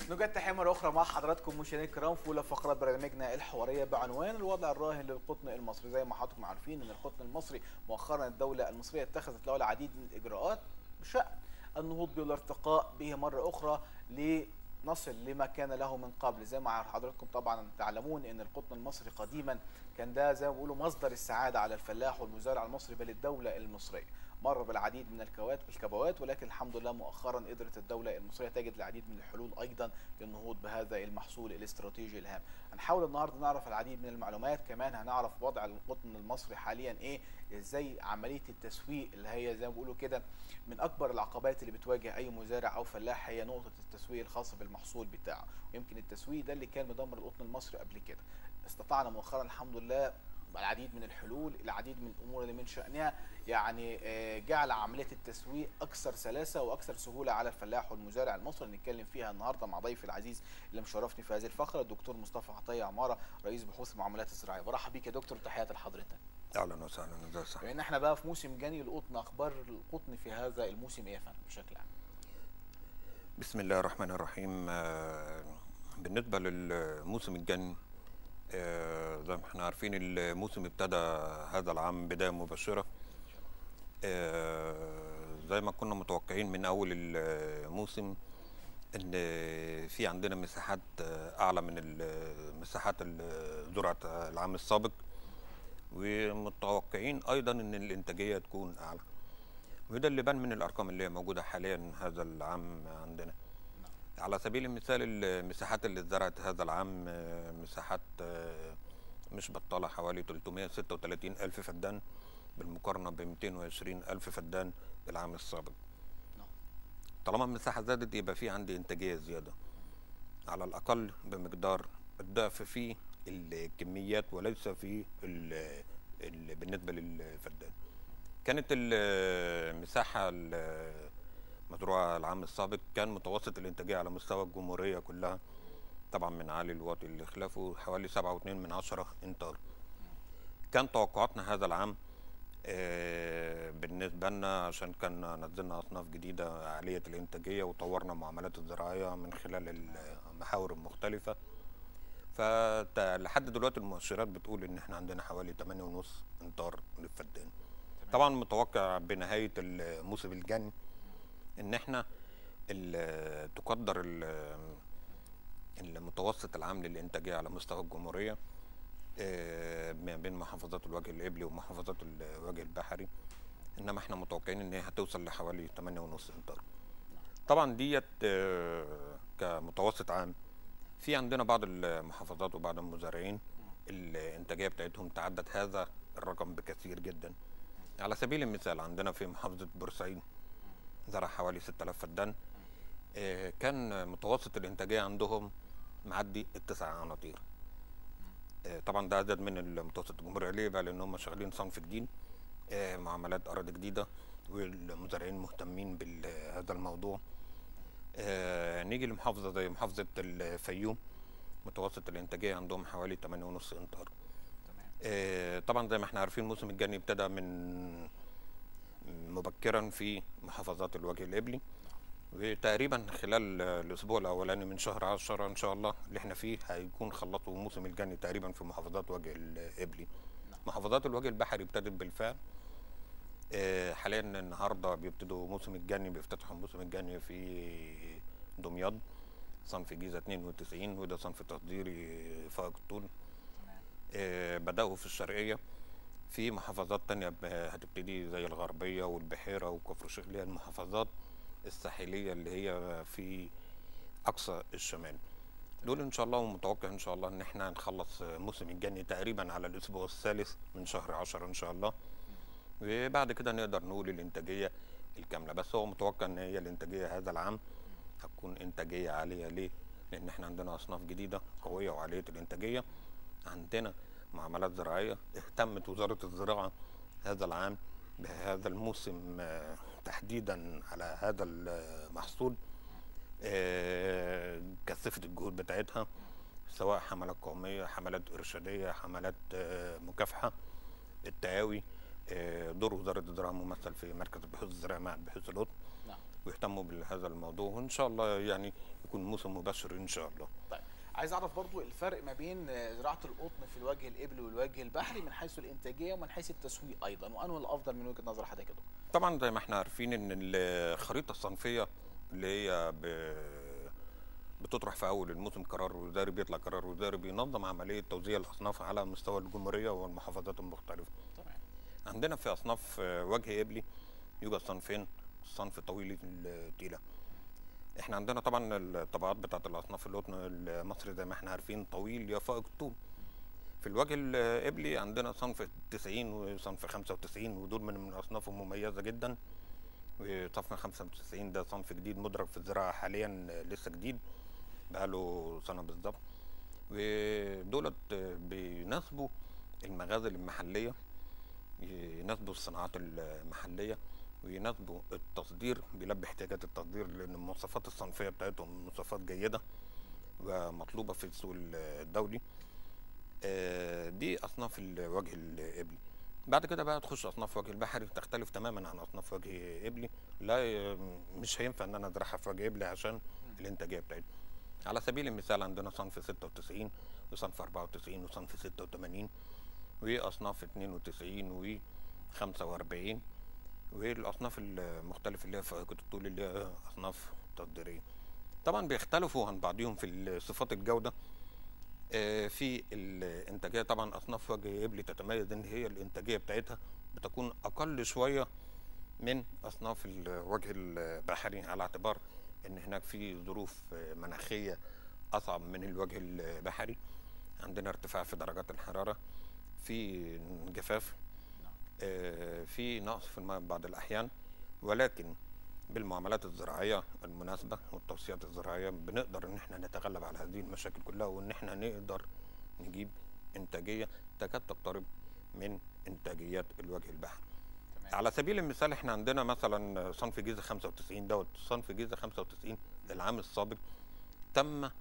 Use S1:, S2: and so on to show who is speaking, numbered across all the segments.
S1: نوجد تحية مرة أخرى مع حضراتكم مشاهدينا الكرام في أولى فقرات برنامجنا الحوارية بعنوان الوضع الراهن للقطن المصري زي ما حضراتكم عارفين إن القطن المصري مؤخرا الدولة المصرية اتخذت له العديد من الإجراءات بشأن النهوض به والارتقاء به مرة أخرى لنصل لما كان له من قبل زي ما حضراتكم طبعا تعلمون ان القطن المصري قديما كان ده زي ما بيقولوا مصدر السعاده على الفلاح والمزارع المصري بل الدوله المصريه مر بالعديد من الكوات الكبوات ولكن الحمد لله مؤخرا قدرت الدوله المصريه تجد العديد من الحلول ايضا للنهوض بهذا المحصول الاستراتيجي الهام. هنحاول النهارده نعرف العديد من المعلومات كمان هنعرف وضع القطن المصري حاليا ايه ازاي عمليه التسويق اللي هي زي ما بيقولوا كده من اكبر العقبات اللي بتواجه اي مزارع او فلاح هي نقطه التسويق الخاصه بالمحصول بتاعه ويمكن التسويق ده اللي كان مدمر القطن المصري قبل كده. استطعنا مؤخرا الحمد لله العديد من الحلول العديد من الامور اللي من شانها يعني جعل عمليه التسويق اكثر سلاسه واكثر سهوله على الفلاح والمزارع المصري نتكلم فيها النهارده مع ضيفي العزيز اللي مشرفني في هذه الفقره الدكتور مصطفى عطيه عماره رئيس بحوث المعاملات الزراعيه برحب بيك يا دكتور تحياتي لحضرتك
S2: اهلا وسهلا ازي صح
S1: لان احنا بقى في موسم جني القطن اخبار القطن في هذا الموسم ايه يا فندم بشكل عام
S2: بسم الله الرحمن الرحيم بالنسبه للموسم الجني زي ما احنا عارفين الموسم ابتدى هذا العام بدايه مبشره زي ما كنا متوقعين من اول الموسم ان في عندنا مساحات اعلى من مساحات زراعه العام السابق ومتوقعين ايضا ان الانتاجيه تكون اعلى وده اللي بان من الارقام اللي هي موجوده حاليا هذا العام عندنا على سبيل المثال المساحات اللي اتزرعت هذا العام مساحات مش بطالة حوالي 336 ألف فدان بالمقارنة ب 220 ألف فدان بالعام السابق طالما المساحة زادت يبقى في عندي إنتاجية زيادة على الأقل بمقدار الضعف في الكميات وليس في ال ال بالنسبة للفدان كانت المساحة مزروعة العام السابق كان متوسط الإنتاجية على مستوى الجمهورية كلها طبعا من عالي الواطي اللي خلافه حوالي سبعة واتنين من عشرة إنتار كان توقعاتنا هذا العام آه بالنسبة لنا عشان كان نزلنا أصناف جديدة عالية الإنتاجية وطورنا المعاملات الزراعية من خلال المحاور المختلفة فلحد دلوقتي المؤشرات بتقول إن إحنا عندنا حوالي تمانية ونص إنتار للفدان طبعا متوقع بنهاية الموسم الجني ان احنا تقدر المتوسط العام للانتاجيه على مستوى الجمهوريه ما بين محافظات الوجه القبلي ومحافظات الوجه البحري انما احنا متوقعين ان هي هتوصل لحوالي 8.5 امتار طبعا ديت كمتوسط عام في عندنا بعض المحافظات وبعض المزارعين الانتاجيه بتاعتهم تعدت هذا الرقم بكثير جدا على سبيل المثال عندنا في محافظه بورسعيد زرع حوالي 6000 فدان آه كان متوسط الانتاجيه عندهم معدي التسع عناطير آه طبعا ده عدد من المتوسط الجمهوري ليه بقى لان هم شغالين صنف جديد آه معاملات اراضي جديده والمزارعين مهتمين بهذا الموضوع نيجي لمحافظه زي محافظه الفيوم متوسط الانتاجيه عندهم حوالي 8.5 امتار طبعا زي ما احنا عارفين موسم الجني ابتدى من مبكرا في محافظات الوجه القبلي وتقريبا خلال الاسبوع الاولاني من شهر 10 ان شاء الله اللي احنا فيه هيكون خلصوا موسم الجني تقريبا في محافظات وجه القبلي محافظات الوجه البحري ابتدت بالفعل حاليا النهارده بيبتدوا موسم الجني بيفتتحوا موسم الجني في دمياط صنف جيزه 92 وده صنف تصديري فائق الطول بداوا في الشرقيه في محافظات تانية هتبتدي زي الغربية والبحيرة وكفر الشيخ اللي هي المحافظات الساحلية اللي هي في أقصى الشمال دول إن شاء الله ومتوقع إن شاء الله إن إحنا هنخلص موسم الجني تقريبا على الأسبوع الثالث من شهر عشرة إن شاء الله وبعد كده نقدر نقول الإنتاجية الكاملة بس هو متوقع إن هي الإنتاجية هذا العام هتكون إنتاجية عالية ليه؟ لأن إحنا عندنا أصناف جديدة قوية وعالية الإنتاجية عندنا معاملات زراعية اهتمت وزارة الزراعة هذا العام بهذا الموسم تحديدا على هذا المحصول كثفت الجهود بتاعتها سواء حملات قومية حملات إرشادية حملات مكافحة التعاوي دور وزارة الزراعة ممثل في مركز البحوث الزراعية مع بحوث القطن ويهتموا بهذا الموضوع وإن شاء الله يعني يكون موسم مبشر ان شاء الله
S1: طيب عايز اعرف برضو الفرق ما بين زراعه القطن في الوجه الابلي والوجه البحري من حيث الانتاجيه ومن حيث التسويق ايضا وانه الافضل من وجهه نظر حضرتك يا دكتور
S2: طبعا زي ما احنا عارفين ان الخريطه الصنفيه اللي هي ب... بتطرح في اول الموسم قرار وزاري بيطلع قرار وزاري بينظم عمليه توزيع الاصناف على مستوى الجمهوريه والمحافظات المختلفه
S1: تمام
S2: عندنا في اصناف وجه ابلي يوجد صنفين صنف طويل التيله احنا عندنا طبعا الطبقات بتاعت الاصناف القطن المصري زي ما احنا عارفين طويل يفائق الطول في الوجه الابلي عندنا صنف 90 وصنف 95 ودول من من الاصناف المميزه جدا وصنف 95 ده صنف جديد مدرج في الزراعه حاليا لسه جديد بقاله سنه بالظبط ودولت بيناسبوا المغازل المحليه يناسبوا الصناعات المحليه ويناسبوا التصدير بيلبي احتياجات التصدير لان المواصفات الصنفيه بتاعتهم مواصفات جيده ومطلوبه في السوق الدولي دي اصناف الوجه الابلي بعد كده بقى تخش اصناف وجه البحري تختلف تماما عن اصناف وجه ابلي لا مش هينفع ان انا ازرعها في وجه ابلي عشان الانتاجيه بتاعتها على سبيل المثال عندنا صنف 96 وصنف 94 وصنف 86 واصناف 92 و 45 والاصناف المختلفه اللي هي فائقه الطول اللي هي اصناف تصديريه طبعا بيختلفوا عن بعضهم في صفات الجوده في الانتاجيه طبعا اصناف وجه ابلي تتميز ان هي الانتاجيه بتاعتها بتكون اقل شويه من اصناف الوجه البحري على اعتبار ان هناك في ظروف مناخيه اصعب من الوجه البحري عندنا ارتفاع في درجات الحراره في جفاف في نقص في الماء بعض الاحيان ولكن بالمعاملات الزراعيه المناسبه والتوصيات الزراعيه بنقدر ان احنا نتغلب على هذه المشاكل كلها وان احنا نقدر نجيب انتاجيه تكاد تقترب من انتاجيات الوجه البحري.
S1: تمام.
S2: على سبيل المثال احنا عندنا مثلا صنف جيزه 95 دوت صنف جيزه 95 العام السابق تم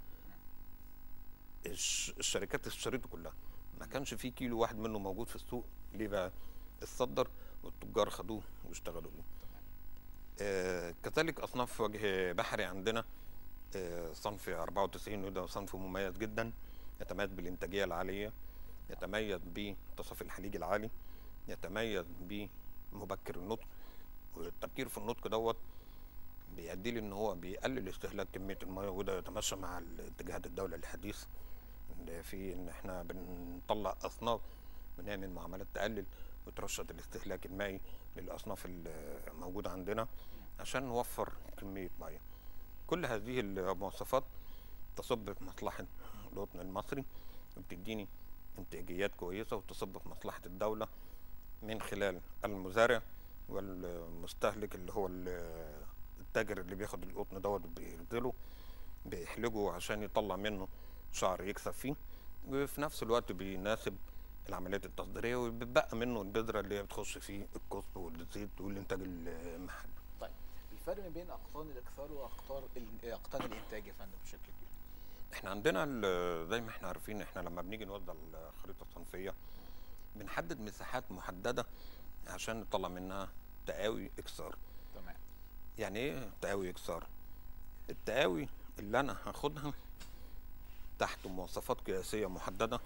S2: الشركات اشتريته كلها ما كانش في كيلو واحد منه موجود في السوق ليه بقى؟ اتصدر والتجار خدوه واشتغلوا بيه. آه كذلك اصناف وجه بحري عندنا آه صنف 94 وده صنف مميز جدا يتميز بالانتاجيه العاليه يتميز بتصافي الحليج العالي يتميز بمبكر النطق والتبكير في النطق دوت بيؤدي لي ان هو بيقلل استهلاك كميه المياه وده يتماشى مع اتجاهات الدوله الحديث في ان احنا بنطلع اصناف ونعمل معاملات تقلل وترشد الاستهلاك المائي للاصناف الموجوده عندنا عشان نوفر كميه ميه كل هذه المواصفات تصب في مصلحه القطن المصري وبتديني انتاجيات كويسه وتصب في مصلحه الدوله من خلال المزارع والمستهلك اللي هو التاجر اللي بياخد القطن دوت بيرضله بيحلجه عشان يطلع منه شعر يكسب فيه وفي نفس الوقت بيناسب العمليات التصديريه وبيتبقى منه البذره اللي هي بتخش في الكسب والزيت والانتاج المحلي.
S1: طيب الفرق ما بين اقطان الاكثار واقطار اقطان الانتاج يا فندم بشكل كبير.
S2: احنا عندنا زي ما احنا عارفين احنا لما بنيجي نوزع الخريطه الصنفيه بنحدد مساحات محدده عشان نطلع منها تقاوي اكثار.
S1: تمام.
S2: يعني ايه تقاوي اكثار؟ التقاوي اللي انا هاخدها تحت مواصفات قياسيه محدده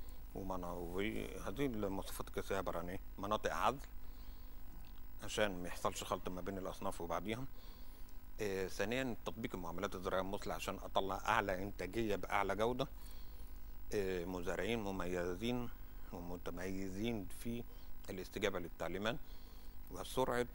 S2: وهذه المواصفات القياسيه عباره عن ايه؟ مناطق عزل عشان ما يحصلش خلط ما بين الاصناف وبعضيها. آه ثانيا تطبيق المعاملات الزراعيه المثلى عشان اطلع اعلى انتاجيه باعلى جوده. آه مزارعين مميزين ومتميزين في الاستجابه للتعليمات وسرعه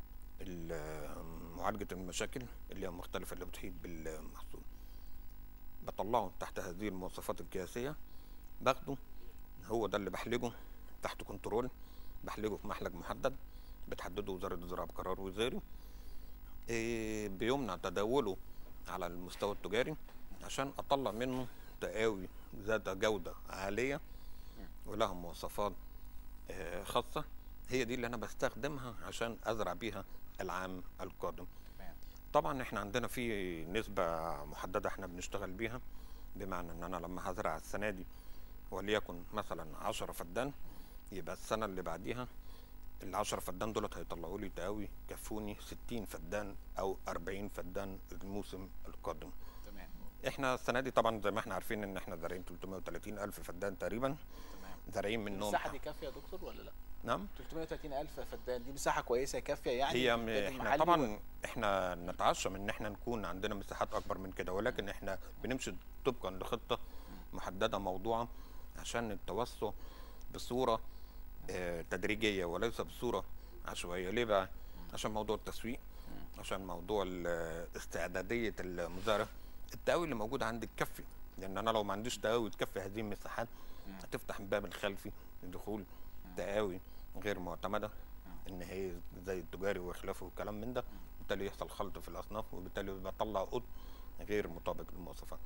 S2: معالجه المشاكل اللي هي المختلفه اللي بتحيط بالمحصول. بطلعه تحت هذه المواصفات القياسيه باخده هو ده اللي بحلجه تحت كنترول بحلجه في محلج محدد بتحدده وزاره الزراعه بقرار وزاري إيه بيمنع تداوله على المستوى التجاري عشان اطلع منه تقاوي ذات جوده عاليه ولها مواصفات إيه خاصه هي دي اللي انا بستخدمها عشان ازرع بيها العام القادم طبعا احنا عندنا في نسبه محدده احنا بنشتغل بيها بمعنى ان انا لما هزرع السنه دي وليكن مثلا 10 فدان يبقى السنه اللي بعديها ال 10 فدان دولت هيطلعوا لي تقاوي كفوني 60 فدان او 40 فدان الموسم القادم
S1: تمام
S2: احنا السنه دي طبعا زي ما احنا عارفين ان احنا زارعين 330 الف فدان تقريبا
S1: تمام
S2: زارعين منهم
S1: المساحه دي كافيه يا دكتور ولا لا
S2: نعم
S1: 330 الف فدان دي مساحه كويسه كافيه يعني
S2: هي م-
S1: للإنتاج
S2: احنا
S1: المحلي
S2: طبعا احنا نتعشم ان احنا نكون عندنا مساحات اكبر من كده ولكن احنا بنمشي طبقا لخطه محدده موضوعه عشان التوسع بصوره آه، تدريجيه وليس بصوره عشوائيه ليه بقى عشان موضوع التسويق عشان موضوع ال- استعداديه المزارع التقاوي اللي موجود عندي تكفي لان انا لو ما عنديش تقاوي تكفي هذه المساحات هتفتح الباب الخلفي لدخول تقاوي غير معتمده ان هي زي التجاري وخلافه والكلام من ده بالتالي يحصل خلط في الاصناف وبالتالي بطلع قط غير مطابق للمواصفات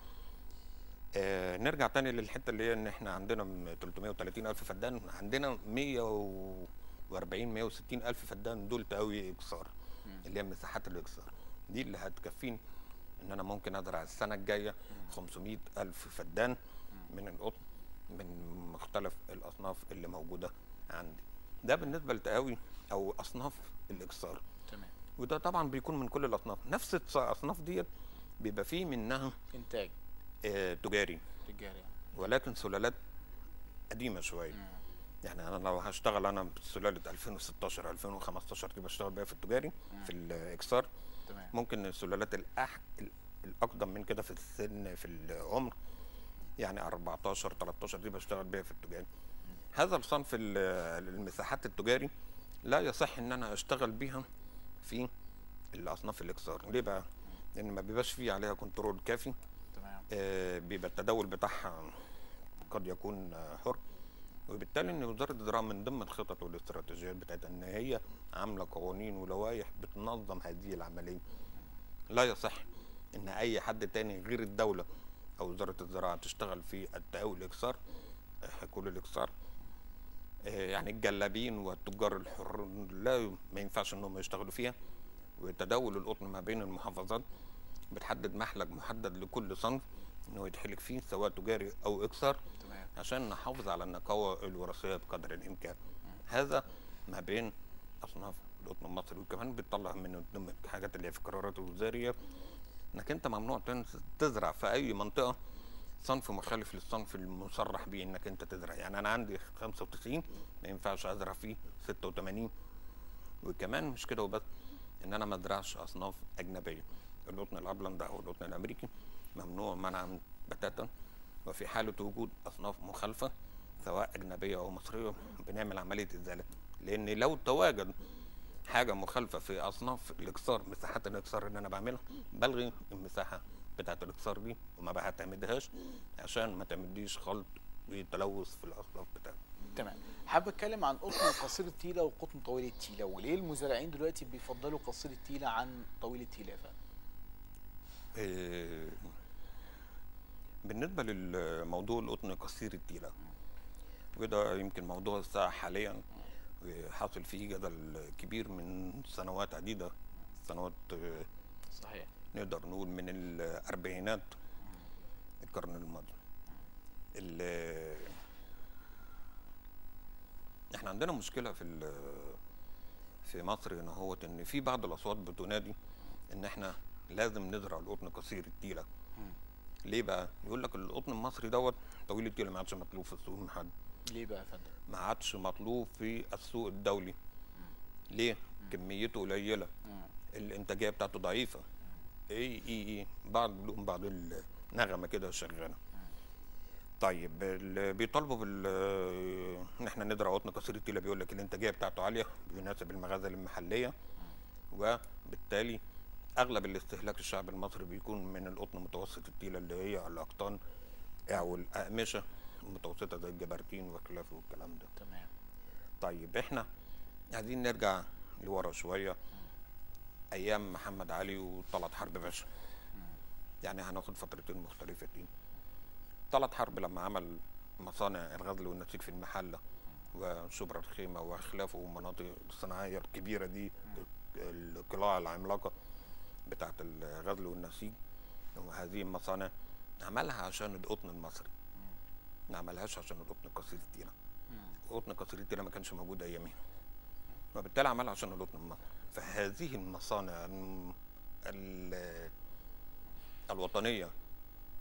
S2: آه نرجع تاني للحته اللي هي ان احنا عندنا م- 330 الف فدان عندنا 140 160 الف فدان دول تقوي اكسار اللي هي مساحات الاكسار دي اللي هتكفيني ان انا ممكن ازرع السنه الجايه 500 الف فدان من القطن من مختلف الاصناف اللي موجوده عندي ده بالنسبه لتقاوي او اصناف الاكسار
S1: تمام
S2: وده طبعا بيكون من كل الاصناف نفس الاصناف ديت بيبقى فيه منها
S1: انتاج
S2: آه، تجاري
S1: تجاري يعني
S2: ولكن سلالات قديمه شويه يعني انا لو هشتغل انا بسلاله 2016 2015 دي بشتغل بيها في التجاري في الاكسار
S1: تمام
S2: ممكن السلالات الأح... ال- الاقدم من كده في السن في العمر يعني 14 13 دي بشتغل بيها في التجاري هذا الصنف ال- المساحات التجاري لا يصح ان انا اشتغل بيها في الاصناف الاكسار ليه بقى لان ما بيبقاش فيه عليها كنترول كافي
S1: تمام
S2: آه، بيبقى التداول بتاعها قد يكون آه، حر وبالتالي ان وزاره الزراعه من ضمن الخطط والاستراتيجيات بتاعتها ان هي عامله قوانين ولوائح بتنظم هذه العمليه لا يصح ان اي حد تاني غير الدوله او وزاره الزراعه تشتغل في التقاوي الاكسار آه، حقول الاكسار آه، يعني الجلابين والتجار الحر لا ما ينفعش انهم يشتغلوا فيها وتداول القطن ما بين المحافظات بتحدد محلك محدد لكل صنف انه يتحلك فيه سواء تجاري او اكسار
S1: تمام
S2: عشان نحافظ على النقاوة الوراثية بقدر الإمكان هذا ما بين أصناف القطن المصري وكمان بتطلع من ضمن الحاجات اللي هي في القرارات الوزارية إنك أنت ممنوع تنس- تزرع في أي منطقة صنف مخالف للصنف المصرح بيه إنك أنت تزرع يعني أنا عندي 95 ما ينفعش أزرع فيه 86 وكمان مش كده وبس ان انا ما ازرعش اصناف اجنبيه القطن الابلند او القطن الامريكي ممنوع منعا بتاتا وفي حاله وجود اصناف مخالفه سواء اجنبيه او مصريه بنعمل عمليه ازاله لان لو تواجد حاجه مخالفه في اصناف الاكسار مساحات الاكسار اللي انا بعملها بلغي المساحه بتاعه الاكسار دي وما بعتمدهاش عشان ما تعمليش خلط وتلوث في الاصناف بتاعتي
S1: تمام حابب اتكلم عن قطن قصير التيله وقطن طويل التيله وليه المزارعين دلوقتي بيفضلوا قصير التيله عن طويل التيله يا فندم
S2: إيه، بالنسبة للموضوع القطن قصير التيلة وده يمكن موضوع الساعة حاليا حاصل فيه جدل كبير من سنوات عديدة سنوات آه،
S1: صحيح
S2: نقدر نقول من الأربعينات القرن الماضي ال- احنا عندنا مشكلة في ال- في مصر هنا هو ان في بعض الاصوات بتنادي ان احنا لازم نزرع القطن قصير التيلة ليه بقى؟ يقول لك القطن المصري دوت طويل التيلة ما عادش مطلوب في السوق المحلي
S1: ليه بقى يا فندم
S2: ما عادش مطلوب في السوق الدولي ليه؟ كميته قليلة
S1: مم.
S2: الانتاجيه بتاعته ضعيفه اي اي اي بعض لهم بعض النغمه كده شغاله طيب اللي بيطالبوا بال ان احنا نزرع قطن قصير التيله بيقول لك الانتاجيه بتاعته عاليه بيناسب المخازن المحليه وبالتالي اغلب الاستهلاك الشعب المصري بيكون من القطن متوسط التيله اللي هي الاقطان او الاقمشه المتوسطه زي الجبرتين وخلافه والكلام ده
S1: تمام
S2: طيب احنا عايزين نرجع لورا شويه ايام محمد علي وطلعت حرب باشا يعني هناخد فترتين مختلفتين طلعت حرب لما عمل مصانع الغزل والنسيج في المحله وشبرا الخيمه وخلافه والمناطق الصناعيه الكبيره دي القلاع العملاقه بتاعت الغزل والنسيج وهذه المصانع عملها عشان القطن المصري ما عملهاش عشان القطن قصير التيره قطن قصير التيره ما كانش موجود ايامها وبالتالي عملها عشان القطن المصري فهذه المصانع الم- ال- الوطنيه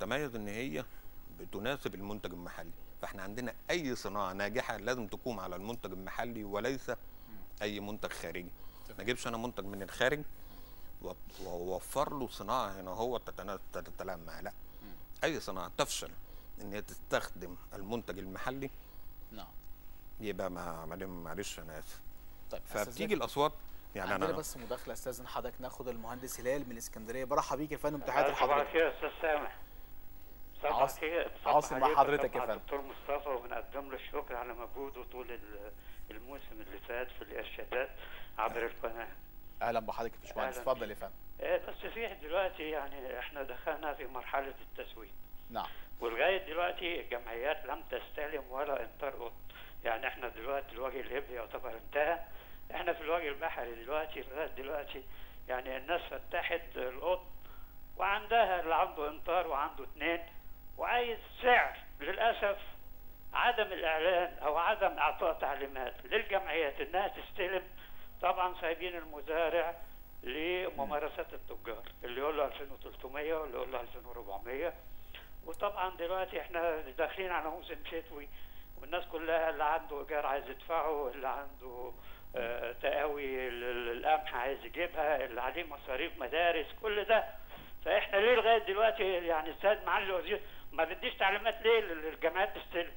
S2: بتتميز ان هي بتناسب المنتج المحلي فاحنا عندنا اي صناعه ناجحه لازم تقوم على المنتج المحلي وليس اي منتج خارجي ما اجيبش انا منتج من الخارج و- واوفر له صناعه هنا هو تتنا- تتلائم معاه لا اي صناعه تفشل ان هي تستخدم المنتج المحلي
S1: نعم
S2: يبقى ما ما- معلش انا اسف
S1: طيب
S2: فبتيجي الاصوات يعني
S1: عندنا
S2: انا
S1: بس مداخله استاذن حضرتك ناخد المهندس هلال من اسكندريه برحب بيك يا فندم تحياتي
S3: صباح
S1: لحضرتك
S3: الخير يا استاذ سامح صباح
S1: عاص-
S3: الخير
S1: عاصم مع
S3: عليك
S1: حضرتك يا
S3: وصباح
S1: فندم.
S3: الدكتور مصطفى وبنقدم له الشكر على مجهوده طول ال- الموسم اللي فات في الارشادات عبر القناه
S1: اهلا بحضرتك يا باشمهندس
S3: أهلاً
S1: اتفضل يا فندم
S3: آه، بس في دلوقتي يعني احنا دخلنا في مرحله التسويق
S1: نعم
S3: ولغايه دلوقتي الجمعيات لم تستلم ولا انطار قط يعني احنا دلوقتي الوجه الابلي يعتبر انتهى احنا في الوجه البحري دلوقتي لغايه دلوقتي يعني الناس فتحت القط وعندها اللي عنده انطار وعنده اتنين وعايز سعر للاسف عدم الاعلان او عدم اعطاء تعليمات للجمعيات انها تستلم طبعا سايبين المزارع لممارسات التجار اللي يقول له 2300 واللي يقول له 2400 وطبعا دلوقتي احنا داخلين على موسم شتوي والناس كلها اللي عنده ايجار عايز يدفعه اللي عنده آه، تقاوي ال- ال- القمح عايز يجيبها اللي عليه مصاريف مدارس كل ده فاحنا ليه لغايه دلوقتي يعني السيد معالي الوزير ما بديش تعليمات ليه للجامعات تستلم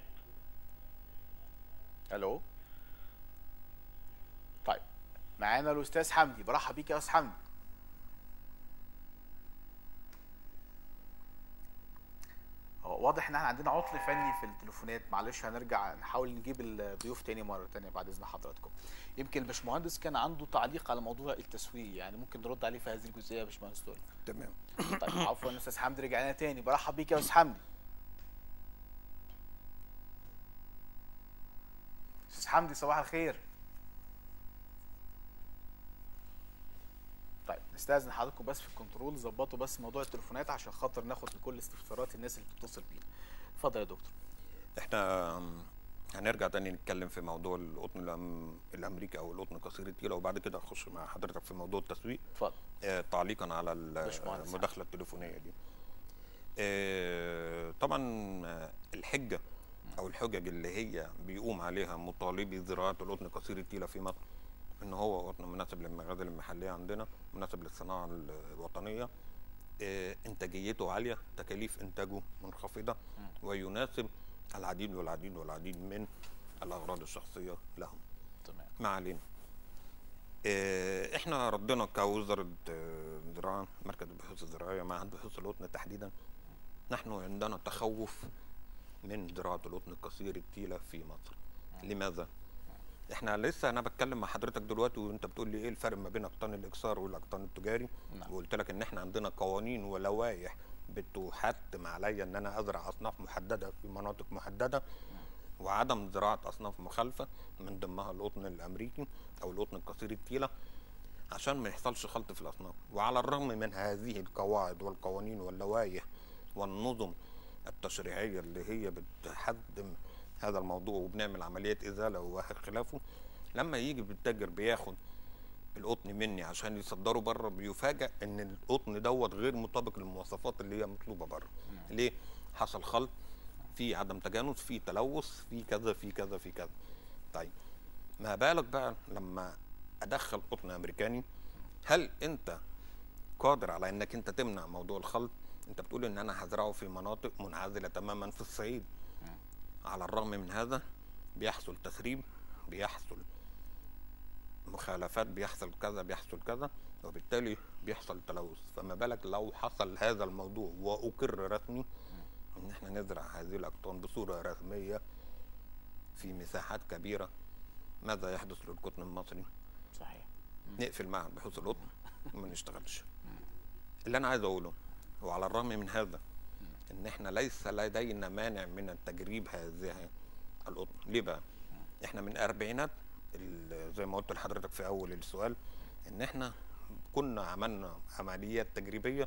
S1: الو طيب معانا الاستاذ حمدي برحب بيك يا استاذ حمدي هو واضح ان احنا عندنا عطل فني في التليفونات معلش هنرجع نحاول نجيب الضيوف تاني مره تانية بعد اذن حضراتكم يمكن الباشمهندس كان عنده تعليق على موضوع التسويق يعني ممكن نرد عليه في هذه الجزئيه يا باشمهندس دول
S2: تمام
S1: طيب عفوا استاذ حمدي رجعنا تاني برحب بيك يا استاذ حمدي استاذ حمدي صباح الخير طيب نستاذن حضراتكم بس في الكنترول ظبطوا بس موضوع التليفونات عشان خاطر ناخد كل استفسارات الناس اللي بتتصل بينا اتفضل يا دكتور
S2: احنا أم، هنرجع تاني نتكلم في موضوع القطن الأم- الامريكي او القطن قصير التيله وبعد كده اخش مع حضرتك في موضوع التسويق
S1: اتفضل
S2: آه، تعليقا على
S1: باشمهندس.
S2: المداخله التليفونيه دي آه، طبعا آه، الحجه او الحجج اللي هي بيقوم عليها مطالبي زراعه القطن قصير التيله في مصر ان هو قطن مناسب للمخازن المحليه عندنا مناسب للصناعه الوطنيه آه، انتاجيته عاليه تكاليف انتاجه منخفضه ويناسب العديد والعديد والعديد من الاغراض الشخصيه لهم
S1: تمام
S2: ما علينا آه، احنا ردنا كوزاره آه، زراعه مركز البحوث الزراعيه مع بحوث القطن تحديدا نحن عندنا تخوف من زراعه القطن القصير التيله في مصر لماذا احنا لسه انا بتكلم مع حضرتك دلوقتي وانت بتقول لي ايه الفرق ما بين اقطان الاكسار والاقطان التجاري
S1: نعم.
S2: وقلت لك ان احنا عندنا قوانين ولوائح بتحتم عليا ان انا ازرع اصناف محدده في مناطق محدده وعدم زراعه اصناف مخالفه من ضمنها القطن الامريكي او القطن القصير التيله عشان ما يحصلش خلط في الاصناف وعلى الرغم من هذه القواعد والقوانين واللوائح والنظم التشريعيه اللي هي بتحجم هذا الموضوع وبنعمل عمليات ازاله وخلافه لما يجي بالتاجر بياخد القطن مني عشان يصدره بره بيفاجئ ان القطن دوت غير مطابق للمواصفات اللي هي مطلوبه بره ليه حصل خلط في عدم تجانس في تلوث في كذا في كذا في كذا طيب ما بالك بقى لما ادخل قطن امريكاني هل انت قادر على انك انت تمنع موضوع الخلط انت بتقول ان انا هزرعه في مناطق منعزله تماما في الصعيد على الرغم من هذا بيحصل تسريب بيحصل مخالفات بيحصل كذا بيحصل كذا وبالتالي بيحصل تلوث فما بالك لو حصل هذا الموضوع واقر رسمي ان احنا نزرع هذه الاقطان بصوره رسميه في مساحات كبيره ماذا يحدث للقطن المصري
S1: صحيح
S2: نقفل معهد بحوث القطن وما نشتغلش اللي انا عايز اقوله وعلى الرغم من هذا ان احنا ليس لدينا مانع من تجريب هذه القطن ليه بقى احنا من اربعينات ال- زي ما قلت لحضرتك في اول السؤال ان احنا كنا عملنا عمليات تجريبيه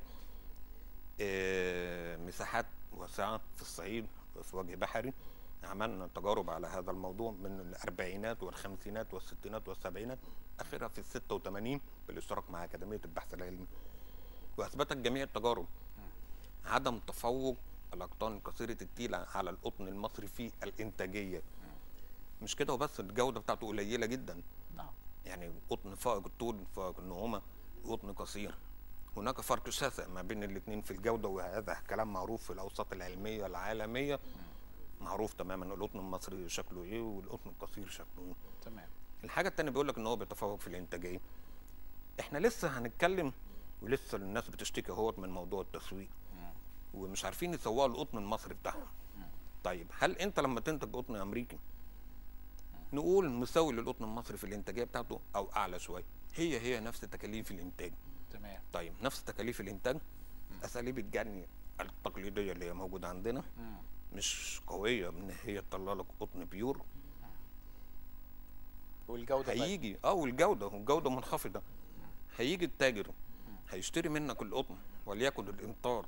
S2: آه، مساحات واسعه في الصعيد في وجه بحري عملنا تجارب على هذا الموضوع من الاربعينات والخمسينات والستينات والسبعينات اخرها في ال 86 بالاشتراك مع اكاديميه البحث العلمي واثبتت جميع التجارب عدم تفوق الاقطان قصيره التيله على القطن المصري في الانتاجيه مش كده وبس الجوده بتاعته قليله جدا
S1: نعم
S2: يعني قطن فائق الطول فائق النعومه قطن قصير هناك فرق شاسع ما بين الاثنين في الجوده وهذا كلام معروف في الاوساط العلميه العالميه معروف تماما القطن المصري شكله ايه والقطن القصير شكله ايه
S1: تمام
S2: الحاجه التانية بيقول لك ان هو بيتفوق في الانتاجيه احنا لسه هنتكلم ولسه الناس بتشتكي اهوت من موضوع التسويق ومش عارفين يسوقوا القطن المصري بتاعهم طيب هل انت لما تنتج قطن امريكي نقول مساوي للقطن المصري في الانتاجيه بتاعته او اعلى شويه هي هي نفس تكاليف الانتاج
S1: تمام
S2: طيب نفس تكاليف الانتاج اساليب الجني التقليديه اللي هي موجوده عندنا
S1: مم.
S2: مش قويه ان هي تطلع لك قطن بيور
S1: والجوده طيب.
S2: هيجي اه والجوده والجوده منخفضه هيجي التاجر هيشتري منك القطن وليكن الامطار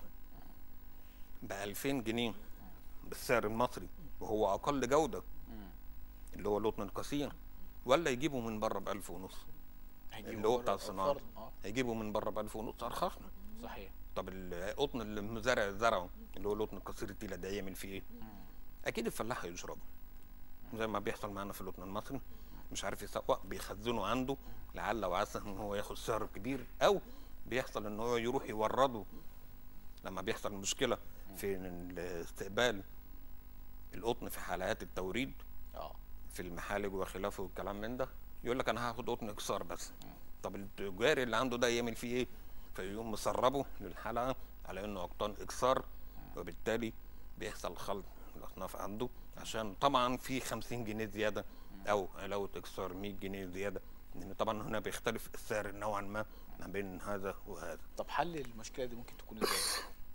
S2: ب 2000 جنيه بالسعر المصري وهو اقل جوده
S1: مم.
S2: اللي هو القطن القصير ولا يجيبه من بره ب 1000 ونص
S1: هيجيبوا
S2: اللي هو
S1: بره
S2: بتاع الصناعه
S1: الفرد. اه
S2: هيجيبه من بره ب 1000 ونص ارخص
S1: صحيح
S2: طب القطن اللي المزارع زرعه اللي هو القطن القصير التيله ده يعمل فيه ايه؟ اكيد الفلاح هيشربه زي ما بيحصل معانا في القطن المصري مش عارف يسوق بيخزنه عنده لعل وعسى ان هو ياخد سعر كبير او بيحصل ان هو يروح يورده لما بيحصل مشكله في استقبال القطن في حلقات التوريد
S1: اه
S2: في المحالج وخلافه والكلام من ده يقول لك انا هاخد قطن اكسار بس طب التجاري اللي عنده ده يعمل فيه ايه فيقوم مسربه للحلقه على انه اقطان اكسار وبالتالي بيحصل خلط الاصناف عنده عشان طبعا في 50 جنيه زياده او علاوه اكسار 100 جنيه زياده لان طبعا هنا بيختلف السعر نوعا ما ما بين هذا وهذا
S1: طب حل المشكله دي ممكن تكون ازاي؟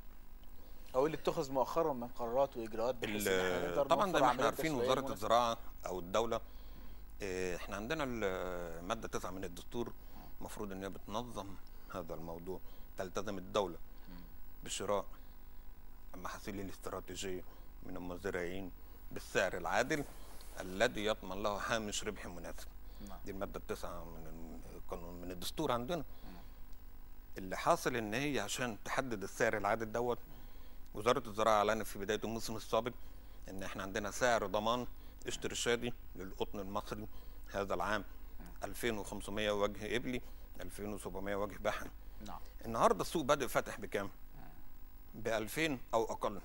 S1: او اللي اتخذ مؤخرا من قرارات واجراءات بحيث ان احنا
S2: ال-
S1: نقدر
S2: طبعا
S1: نوفر
S2: زي ما احنا
S1: عملية
S2: عارفين
S1: تسويقية
S2: وزاره
S1: مناسبة.
S2: الزراعه او الدوله آه، احنا عندنا الماده 9 من الدستور المفروض ان هي بتنظم هذا الموضوع تلتزم الدوله بشراء المحاصيل الاستراتيجيه من المزارعين بالسعر العادل الذي يضمن له هامش ربح مناسب
S1: نعم.
S2: دي الماده التاسعه من القانون من الدستور عندنا اللي حاصل ان هي عشان تحدد السعر العادل دوت وزاره الزراعه اعلنت في بدايه الموسم السابق ان احنا عندنا سعر ضمان استرشادي للقطن المصري هذا العام 2500 وجه ابلي 2700 وجه بحري
S1: نعم
S2: النهارده السوق بادئ فاتح بكام؟ ب 2000 او اقل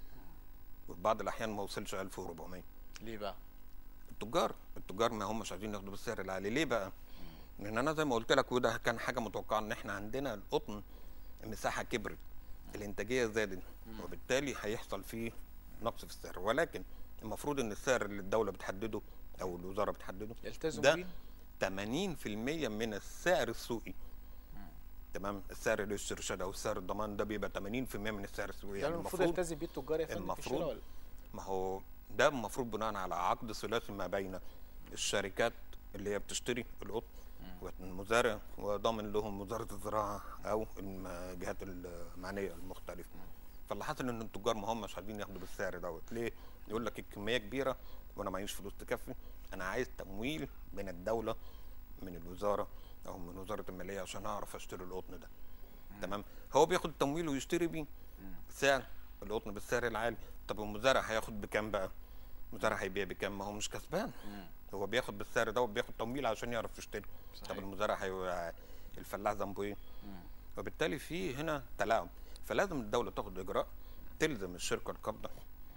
S2: وفي بعض الاحيان ما وصلش 1400
S1: ليه بقى؟
S2: التجار التجار ما همش عايزين ياخدوا بالسعر العالي ليه بقى؟ لان انا زي ما قلت لك وده كان حاجه متوقعه ان احنا عندنا القطن المساحه كبرت الانتاجيه زادت وبالتالي هيحصل فيه نقص في السعر ولكن المفروض ان السعر اللي الدوله بتحدده او الوزاره بتحدده
S1: يلتزموا
S2: ده
S1: بيه
S2: 80% من السعر السوقي تمام السعر الاسترشاد او السعر الضمان ده بيبقى 80% من السعر السوقي
S1: ده المفروض يلتزم بيه التجار يا فندم في الشراء
S2: المفروض
S1: ولا؟
S2: ما هو ده المفروض بناء على عقد ثلاثي ما بين الشركات اللي هي بتشتري القطن والمزارع وضامن لهم وزاره الزراعه او الجهات المعنيه المختلفه فاللي حصل ان التجار ما همش عايزين ياخدوا بالسعر دوت ليه؟ يقول لك الكميه كبيره وانا معيش فلوس تكفي انا عايز تمويل من الدوله من الوزاره او من وزاره الماليه عشان اعرف اشتري القطن ده تمام هو بياخد التمويل ويشتري بيه سعر القطن بالسعر العالي طب المزارع هياخد بكام بقى المزارع هيبيع بكام ما هو مش كسبان هو بياخد بالسعر ده وبياخد تمويل عشان يعرف يشتري
S1: صحيح.
S2: طب المزارع هي... الفلاح ذنبه ايه وبالتالي في هنا تلاعب فلازم الدوله تاخد اجراء تلزم الشركه القابضه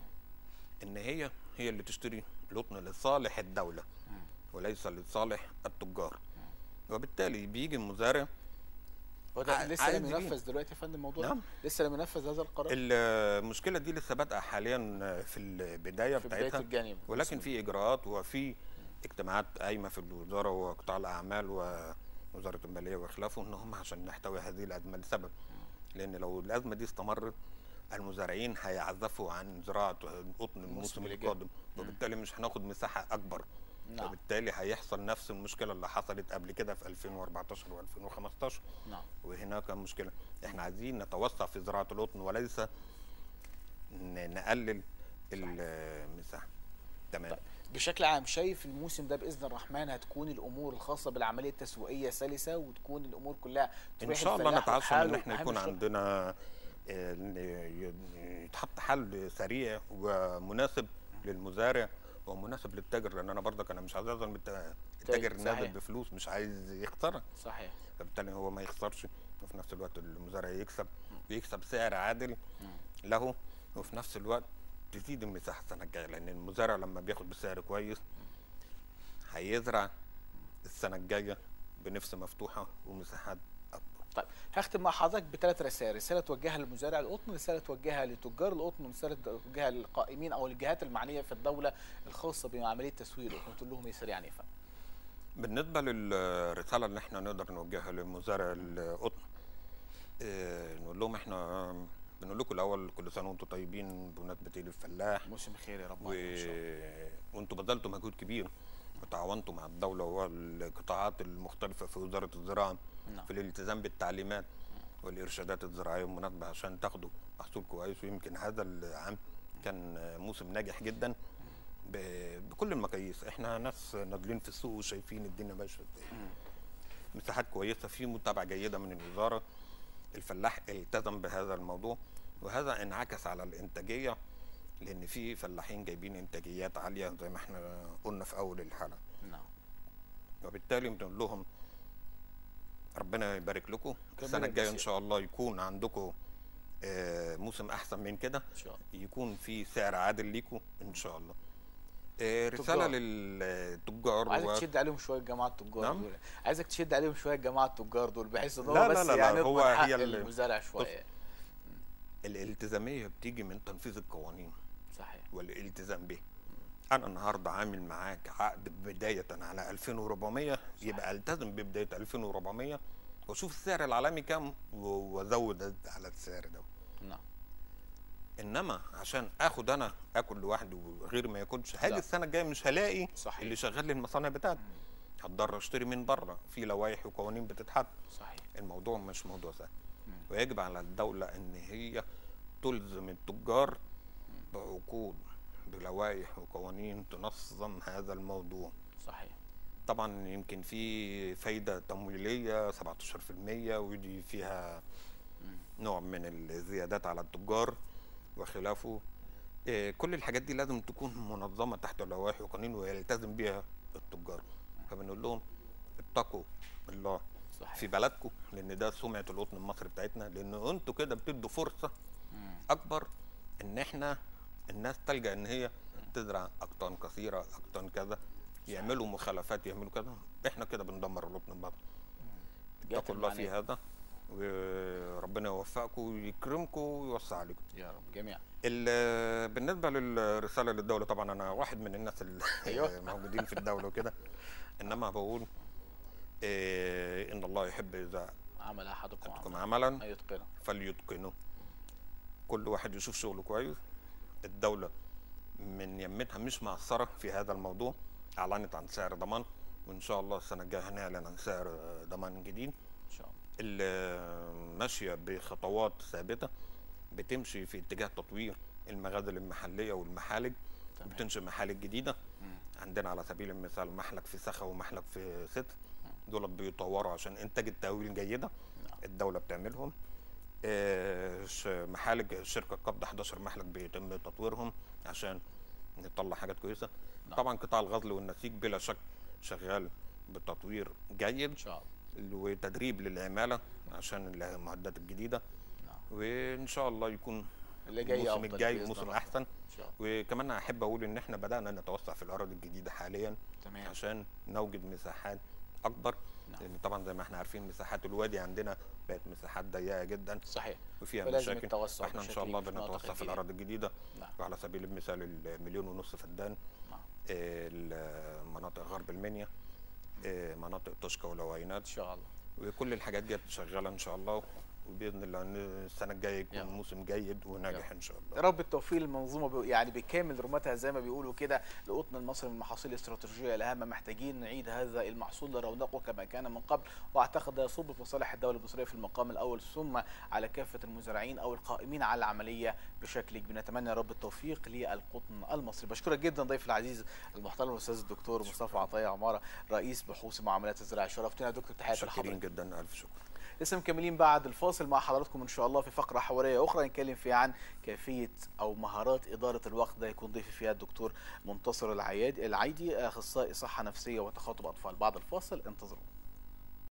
S2: ان هي هي اللي تشتري القطن لصالح الدوله وليس لصالح التجار وبالتالي بيجي المزارع
S1: هو ده
S2: ع-
S1: لسه
S2: عايز
S1: لم
S2: يبيع.
S1: ينفذ دلوقتي يا فندم الموضوع ده؟
S2: نعم.
S1: لسه لم ينفذ هذا القرار
S2: المشكله دي لسه بادئه حاليا في البدايه
S1: في بدايه
S2: بتاعتها
S1: الجانب
S2: ولكن في اجراءات وفي اجتماعات قايمه في الوزاره وقطاع الاعمال ووزاره الماليه وخلافه ان هم عشان نحتوي هذه الازمه لسبب لان لو الازمه دي استمرت المزارعين هيعزفوا عن زراعه القطن الموسم
S1: اللي جاي.
S2: القادم وبالتالي مش هناخد مساحه اكبر
S1: نعم.
S2: وبالتالي هيحصل نفس المشكله اللي حصلت قبل كده في 2014 و2015
S1: نعم
S2: وهناك مشكله احنا عايزين نتوسع في زراعه القطن وليس ن- نقلل المساحه تمام
S1: طيب. بشكل عام شايف الموسم ده باذن الرحمن هتكون الامور الخاصه بالعمليه التسويقيه سلسه وتكون الامور كلها
S2: ان
S1: تريح
S2: شاء الله
S1: الفلاح
S2: نتعشم ان
S1: وحاله
S2: احنا
S1: وأهم
S2: يكون
S1: شيء-
S2: عندنا آه، إن ي- يتحط حل سريع ومناسب للمزارع ومناسب للتاجر لان انا برضك انا مش عايز اظلم الت- التاجر
S1: صحيح.
S2: نازل بفلوس مش عايز يخسرها
S1: صحيح
S2: فبالتالي هو ما يخسرش وفي نفس الوقت المزارع يكسب ويكسب سعر عادل له وفي نفس الوقت تزيد المساحه السنه الجايه لان المزارع لما بياخد بسعر كويس هيزرع السنه الجايه بنفس مفتوحه ومساحات اكبر
S1: طيب هختم مع حضرتك بثلاث رسائل رساله توجهها لمزارع القطن رساله توجهها لتجار القطن ورساله توجهها للقائمين او الجهات المعنيه في الدوله الخاصه بعمليه تسويق القطن تقول لهم ايه سريعا يا فندم
S2: بالنسبه للرساله اللي احنا نقدر نوجهها لمزارع القطن اه نقول لهم احنا بنقول لكم الاول كل سنه وانتم طيبين بمناسبه عيد الفلاح
S1: موسم خير يا رب
S2: و...
S1: عليكم إن شاء الله.
S2: وانتم بذلتوا مجهود كبير وتعاونتوا مع الدوله والقطاعات المختلفه في وزاره الزراعه
S1: نعم.
S2: في الالتزام بالتعليمات والارشادات الزراعيه المناسبه عشان تاخدوا محصول كويس ويمكن هذا العام كان موسم ناجح جدا ب- بكل المقاييس احنا ناس نازلين في السوق وشايفين الدنيا ماشيه ازاي مساحات كويسه في متابعه جيده من الوزاره الفلاح التزم بهذا الموضوع وهذا انعكس على الانتاجيه لان في فلاحين جايبين انتاجيات عاليه زي ما احنا قلنا في اول الحلقه
S1: نعم
S2: وبالتالي بنقول لهم ربنا يبارك لكم
S1: ربنا
S2: السنه الجايه ان
S1: يبارك.
S2: شاء الله يكون عندكم آه، موسم احسن من كده
S1: ان شاء الله
S2: يكون في سعر عادل ليكم ان شاء الله آه، رساله
S1: تجار.
S2: للتجار
S1: عايزك
S2: و-
S1: تشد عليهم شويه جماعه التجار
S2: نعم.
S1: دول عايزك تشد عليهم شويه جماعه التجار دول بحيث ان
S2: لا،
S1: هو
S2: لا،
S1: بس
S2: لا، لا،
S1: يعني
S2: هو
S1: يضمن حق
S2: هي ال-
S1: المزارع شويه
S2: الالتزاميه بتيجي من تنفيذ القوانين
S1: صحيح
S2: والالتزام به انا النهارده عامل معاك عقد بدايه على 2400 يبقى التزم ببدايه 2400 واشوف السعر العالمي كام و- وازود على السعر ده
S1: نعم
S2: انما عشان اخد انا اكل لوحدي وغير ما ياكلش
S1: لا.
S2: هاجي السنه الجايه مش هلاقي
S1: صحيح.
S2: اللي شغال لي المصانع بتاعتي هتضطر اشتري من بره في لوائح وقوانين بتتحط
S1: صحيح
S2: الموضوع مش موضوع سهل ويجب على الدولة ان هي تلزم التجار بعقود بلوائح وقوانين تنظم هذا الموضوع
S1: صحيح
S2: طبعا يمكن في فايدة تمويلية 17% ودي فيها نوع من الزيادات على التجار وخلافه إيه، كل الحاجات دي لازم تكون منظمة تحت لوائح وقوانين ويلتزم بيها التجار فبنقول لهم اتقوا الله
S1: صحيح
S2: في بلدكم لان ده سمعه القطن المصري بتاعتنا لان انتوا كده بتدوا فرصه اكبر ان احنا الناس تلجا ان هي تزرع اقطان كثيره اقطان كذا يعملوا مخالفات يعملوا كذا احنا كده بندمر القطن المصري
S1: جات
S2: اتقوا الله في
S1: المعنى.
S2: هذا وربنا يوفقكم ويكرمكم ويوسع عليكم
S1: يا رب جميعا
S2: ال- بالنسبه للرساله للدوله طبعا انا واحد من الناس
S1: أيوة.
S2: الموجودين في الدوله وكده انما بقول إيه ان الله يحب اذا
S1: عمل احدكم
S2: أحدكم
S1: عمل
S2: عملا
S1: ان يتقنه
S2: فليتقنه كل واحد يشوف شغله كويس الدولة من يمتها مش مقصرة في هذا الموضوع أعلنت عن سعر ضمان وإن شاء الله السنة الجاية هنعلن عن سعر ضمان جديد
S1: ان شاء الله
S2: اللي ماشية بخطوات ثابتة بتمشي في اتجاه تطوير المغازل المحلية والمحالج
S1: تمام.
S2: بتنشئ محالج جديدة عندنا على سبيل المثال محلك في سخا ومحلك في ست دول بيطوروا عشان انتاج التهويل جيدة
S1: نعم.
S2: الدولة بتعملهم آه، ش- محالج شركة قبض 11 محلك بيتم تطويرهم عشان نطلع حاجات كويسة
S1: نعم.
S2: طبعا قطاع الغزل والنسيج بلا شك شغال بتطوير جيد
S1: ان شاء الله
S2: وتدريب للعمالة عشان المعدات الجديدة
S1: نعم
S2: وان شاء الله يكون
S1: اللي جاي
S2: الموسم
S1: افضل
S2: الجاي
S1: بإذن
S2: موسم
S1: الله.
S2: احسن
S1: ان شاء الله
S2: وكمان احب اقول ان احنا بدانا نتوسع في الاراضي الجديده حاليا
S1: تمام
S2: عشان نوجد مساحات اكبر
S1: نعم.
S2: لان طبعا زي ما احنا عارفين مساحات الوادي عندنا بقت مساحات ضيقه جدا
S1: صحيح
S2: وفيها
S1: فلازم
S2: مشاكل
S1: التوسع
S2: احنا ان
S1: بشكل
S2: شاء الله
S1: كبير في المناطق
S2: بنتوسع في
S1: الجديدة.
S2: الاراضي الجديده
S1: نعم
S2: وعلى سبيل المثال المليون ونص فدان
S1: نعم
S2: آه، المناطق غرب المنيا آه، مناطق طشقه ولوينات
S1: ان شاء الله
S2: وكل الحاجات دي شغاله ان شاء الله وباذن الله ان السنه الجايه يكون
S1: يا رب.
S2: موسم جيد وناجح ان شاء
S1: يا
S2: الله
S1: رب التوفيق للمنظومه بي- يعني بكامل رمتها زي ما بيقولوا كده القطن المصري من المحاصيل الاستراتيجيه الهامه محتاجين نعيد هذا المحصول لرونقه كما كان من قبل واعتقد ده يصب في صالح الدوله المصريه في المقام الاول ثم على كافه المزارعين او القائمين على العمليه بشكل كبير نتمنى يا رب التوفيق للقطن المصري بشكرك جدا ضيف العزيز المحترم الاستاذ الدكتور مصطفى عطيه عماره رئيس بحوث معاملات الزراعه شرفتنا يا دكتور تحياتي
S2: شاكرين
S1: لحضرتك
S2: جدا الف شكر
S1: لسه مكملين بعد الفاصل مع حضراتكم ان شاء الله في فقره حواريه اخرى نتكلم فيها عن كيفيه او مهارات اداره الوقت ده يكون ضيفي فيها الدكتور منتصر العيادي العيدي اخصائي صحه نفسيه وتخاطب اطفال بعد الفاصل انتظرونا